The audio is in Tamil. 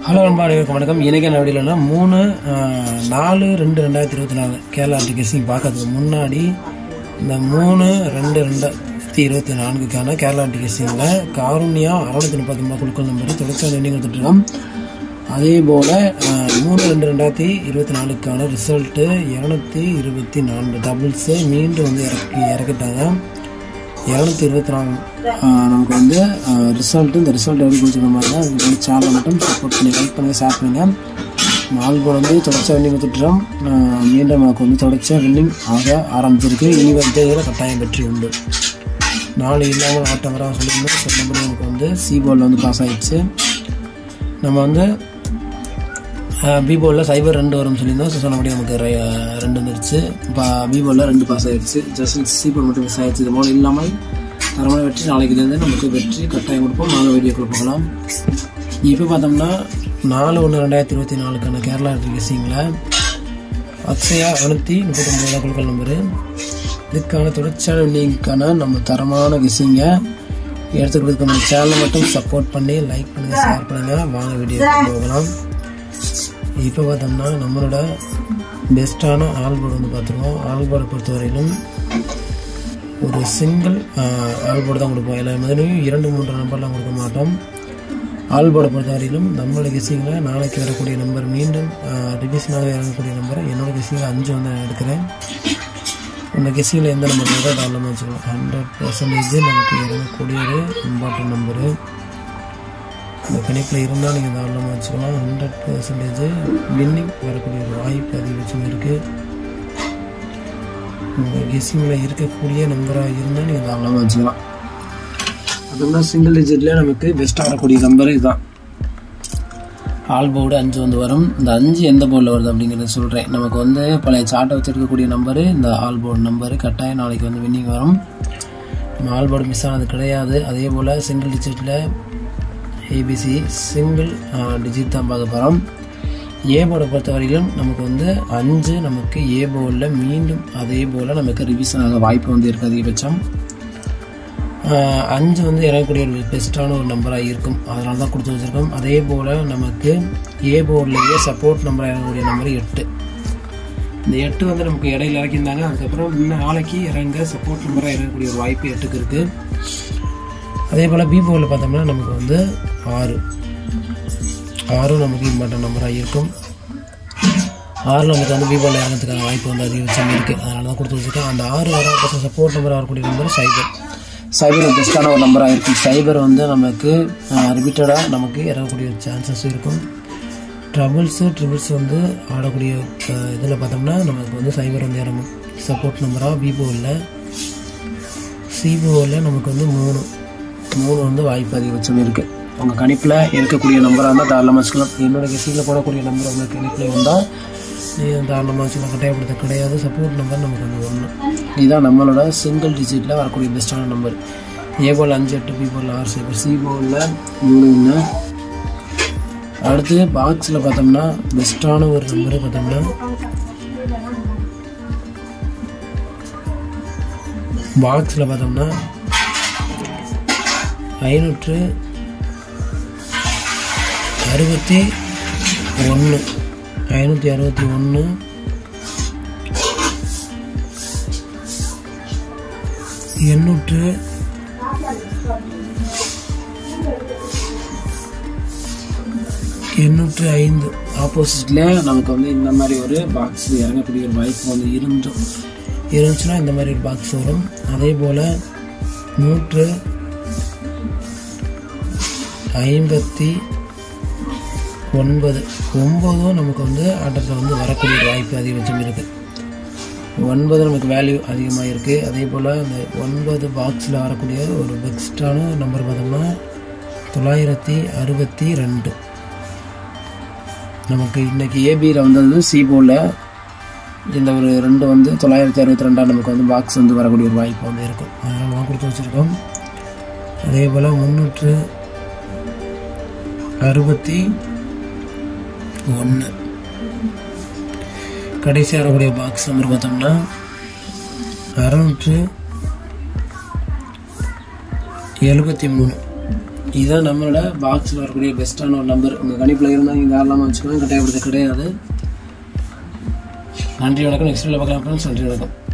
ஹலோ நண்பா அனைவருக்கும் வணக்கம் இன்றைக்கி என்ன வீடியோனா மூணு ஆஹ், நாலு ரெண்டு ரெண்டாயிரத்தி இருபத்தி நாலு கேரளா டிகெட்ஸிங் பார்க்கறதுக்கு முன்னாடி இந்த மூணு ரெண்டு ரெண்டாயிரத்தி இருபத்தி நான்குக்கான கேரளா டிகெட்ஸிங்கில் காருண்யா அறுநூத்தி முப்பத்தி ஒன்பது குழுக்கள் நம்பர் தொடர்ச்சியாக வெண்டிங் கொடுத்துட்ருக்கோம் அதே போல் மூணு ரெண்டு ரெண்டாயிரத்தி இருபத்தி நாலுக்கான ரிசல்ட்டு இரநூத்தி இருபத்தி நான்கு டபுள்ஸு மீண்டும் வந்து இறக்கி இறக்கிட்டாங்க இரநூத்தி இருபத்தி நாலு ஆஹ் நமக்கு வந்து ரிசல்ட்டு இந்த ரிசல்ட் எப்படி கொடுத்துருக்க மாதிரி தான் அதுக்கு வந்து சேனலை மட்டும் சப்போர்ட் பண்ணி லைக் பண்ணுங்கள் ஷேர் பண்ணுங்கள் நாலு போல் வந்து தொடர்ச்சியாக வின்னிங் கொடுத்துட்டோம் மீண்டும் நமக்கு வந்து தொடர்ச்சியாக வின்னிங் ஆக ஆரம்பிச்சிருக்கு இனி வந்து இதில் கட்டாயம் வெற்றி உண்டு நாலு இல்லாமல் ஆட்டம் வர சொல்லியிருந்தோம் சொன்னபடி நமக்கு வந்து சி போர்டில் வந்து பாஸ் ஆயிடுச்சு நம்ம வந்து பி போர்டில் சைபர் ரெண்டு வரும்னு சொல்லியிருந்தோம் ஸோ சொன்னபடி நமக்கு ரெ- ரெண்டு வந்துருச்சு இப்போ பி போர்டில் ரெண்டு பாஸ் ஆயிடுச்சு ஜஸ்ட் சி போர்டு மட்டும் மிஸ் ஆயிடுச்சு இது போல் இல்லாமல் தரமான வெற்றி நாளைக்குலேருந்து நமக்கு வெற்றி கட்டாயம் கொடுப்போம் நாலு வீடியோக்குள்ள போகலாம் இப்போ பார்த்தோம்னா நாலு ஒன்று ரெண்டாயிரத்தி இருபத்தி நாலுக்கான கேரளா கெஸிங்கில் அக்ஷயா அறுநூத்தி முப்பத்தொம்பது குழுக்கள் நம்பரு இதுக்கான தொடர்ச்சியான வின்னிங்க்கான நம்ம தரமான கெஸிங்கை எடுத்து கொடுக்க நம்ம சேனலை மட்டும் சப்போர்ட் பண்ணி லைக் பண்ணுங்கள் ஷேர் பண்ணுங்கள் வாங்க வீடியோ போகலாம் இப்போ பார்த்தோம்னா நம்மளோட பெஸ்ட்டான ஆல்போர்டு வந்து பார்த்துருவோம் ஆல்போர்டை பொறுத்தவரையிலும் ஒரு சிங்கிள் ஆல்போர்டு தான் கொடுப்போம் எல்லா மாதிரியும் இரண்டு மூன்று நம்பர்லாம் கொடுக்க மாட்டோம் ஆல்போர்டை பொறுத்தவரையிலும் நம்மளோட கெஸிங்கில் நாளைக்கு வரக்கூடிய நம்பர் மீண்டும் ரிவிஷனாக இறங்கக்கூடிய நம்பர் என்னோட கெஸிங்கில் அஞ்சு வந்து நான் எடுக்கிறேன் உங்கள் கெஸிங்கில் எந்த நம்பர் இருக்கோ தாராளமாக வச்சுக்கலாம் ஹண்ட்ரட் பர்சன்டேஜ் நமக்கு இறங்கக்கூடிய ஒரு இம்பார்ட்டன்ட் நம்பரு இந்த கணிப்பில் இருந்தால் நீங்கள் தாராளமாக வச்சுக்கலாம் ஹண்ட்ரட் பர்சன்டேஜ் வின்னிங் வரக்கூடிய ஒரு வாய்ப்பு அதிகபட்சம் இருக்குது உங்கள் கெஸ்ஸிங்கில் இருக்கக்கூடிய நம்பராக இருந்தால் நீங்கள் தாராளமாக வச்சுக்கலாம் அதுனா சிங்கிள் டிஜிட்டில் நமக்கு பெஸ்ட்டாக வரக்கூடிய நம்பர் இதுதான் ஆல் போர்டு அஞ்சு வந்து வரும் இந்த அஞ்சு எந்த போர்டில் வருது அப்படிங்கிறத சொல்கிறேன் நமக்கு வந்து பழைய சார்ட்டை வச்சுருக்கக்கூடிய நம்பரு இந்த ஆல் போர்டு நம்பரு கட்டாயம் நாளைக்கு வந்து வின்னிங் வரும் நம்ம ஆல் போர்டு மிஸ் ஆனது கிடையாது அதே போல் சிங்கிள் டிஜிட்டில் ஏபிசி சிங்கிள் டிஜிட் தான் பார்க்க போகிறோம் ஏ போர்டை பொறுத்தவரையிலும் நமக்கு வந்து அஞ்சு நமக்கு ஏ போர்டில் மீண்டும் அதே போல் நமக்கு ரிவிஷன் ஆக வாய்ப்பு வந்து இருக்குது அதிகபட்சம் ஆஹ் அஞ்சு வந்து இறங்கக்கூடிய ஒரு பெஸ்ட்டான ஒரு நம்பராக இருக்கும் அதனால தான் கொடுத்து வச்சுருக்கோம் அதே போல் நமக்கு ஏ போர்ட்லேயே சப்போர்ட் நம்பராக இறங்கக்கூடிய நம்பர் எட்டு இந்த எட்டு வந்து நமக்கு இடையில இறக்கியிருந்தாங்க அதுக்கப்புறம் இன்னும் நாளைக்கு இறங்க சப்போர்ட் நம்பராக இறங்கக்கூடிய ஒரு வாய்ப்பு எட்டுக்கு இருக்குது அதே போல் பி போர்டில் பார்த்தோம்னா நமக்கு வந்து ஆறு ஆறும் நமக்கு இம்பார்ட்டன் நம்பராக இருக்கும் ஆறு நமக்கு வந்து பி போர்டில் இறங்கிறதுக்கான வாய்ப்பு வந்து அதிகபட்சம் இருக்குது அதனால தான் கொடுத்து வச்சுருக்கேன் அந்த ஆறு வர பக்கம் சப்போர்ட் நம்பராக வரக்கூடிய நம்பர் சைபர் சைபர் பெஸ்ட்டான ஒரு நம்பராக இருக்கும் சைபர் வந்து நமக்கு ரிப்பீட்டடாக நமக்கு இறங்கக்கூடிய சான்சஸ் இருக்கும் ட்ரபிள்ஸு ட்ரிபிள்ஸ் வந்து ஆடக்கூடிய இதில் பார்த்தோம்னா நமக்கு வந்து சைபர் வந்து இறங்கும் சப்போர்ட் நம்பராக விவோவில் சிவோவில் நமக்கு வந்து மூணு மூணு வந்து வாய்ப்பு அதிகபட்சம் இருக்குது உங்கள் கணிப்பில் இருக்கக்கூடிய நம்பராக இருந்தால் தாராளமாக வச்சுக்கலாம் என்னோட கெஸிங்கில் போடக்கூடிய நம்பர் உங்கள் கணிப்பில் வந்தால் நீங்கள் தாராளமாக வச்சுக்கலாம் கட்டாயப்படுத்த கிடையாது சப்போர்ட் நம்பர் நமக்கு வந்து ஒன்று இதுதான் நம்மளோட சிங்கிள் டிஜிட்டில் வரக்கூடிய பெஸ்ட்டான நம்பர் ஏ போல் அஞ்சு எட்டு பி போல் ஆறு சைபர் சி போலில் மூணு ஒன்று அடுத்து பாக்ஸில் பார்த்தோம்னா பெஸ்ட்டான ஒரு நம்பரு பார்த்தோம்னா பாக்ஸில் பார்த்தோம்னா ஐநூற்று அறுபத்தி ஒன்று ஐநூற்றி அறுபத்தி ஒன்று எண்ணூற்று எண்ணூற்று ஐந்து ஆப்போசிட்டில் நமக்கு வந்து இந்த மாதிரி ஒரு பாக்ஸ் இறங்கக்கூடிய ஒரு வாய்ப்பு வந்து இருந்தும் இருந்துச்சுன்னா இந்த மாதிரி ஒரு பாக்ஸ் வரும் அதே போல் நூற்று ஐம்பத்தி ஒன்பது ஒம்பதும் நமக்கு வந்து ஆட்டத்தில் வந்து வரக்கூடிய ஒரு வாய்ப்பு அதிகபட்சம் இருக்குது ஒன்பது நமக்கு வேல்யூ அதிகமாக இருக்குது அதே போல் அந்த ஒன்பது பாக்ஸில் வரக்கூடிய ஒரு பெஸ்ட்டான நம்பர் பார்த்தோம்னா தொள்ளாயிரத்தி அறுபத்தி ரெண்டு நமக்கு இன்றைக்கி ஏபியில் வந்தது சி போலில் இந்த ஒரு ரெண்டு வந்து தொள்ளாயிரத்தி அறுபத்தி ரெண்டாம் நமக்கு வந்து பாக்ஸ் வந்து வரக்கூடிய ஒரு வாய்ப்பு வந்து இருக்கும் அதனால் நம்ம கொடுத்து வச்சுருக்கோம் அதே போல் முந்நூற்று அறுபத்தி ஒன்று கடைசியாக வரக்கூடிய பாக்ஸ் நம்பர் பார்த்தோம்னா அறுநூற்று எழுபத்தி மூணு இதுதான் நம்மளோட பாக்ஸில் வரக்கூடிய பெஸ்ட்டான ஒரு நம்பர் உங்கள் கணிப்பில் இருந்தால் நீங்கள் தாராளமாக வச்சுக்கலாம் கட்டாயப்படுத்த கிடையாது நன்றி வணக்கம் நெக்ஸ்ட் வீடியோ பார்க்கலாம் ஃப்ரெண்ட்ஸ் நன்றி வணக்கம்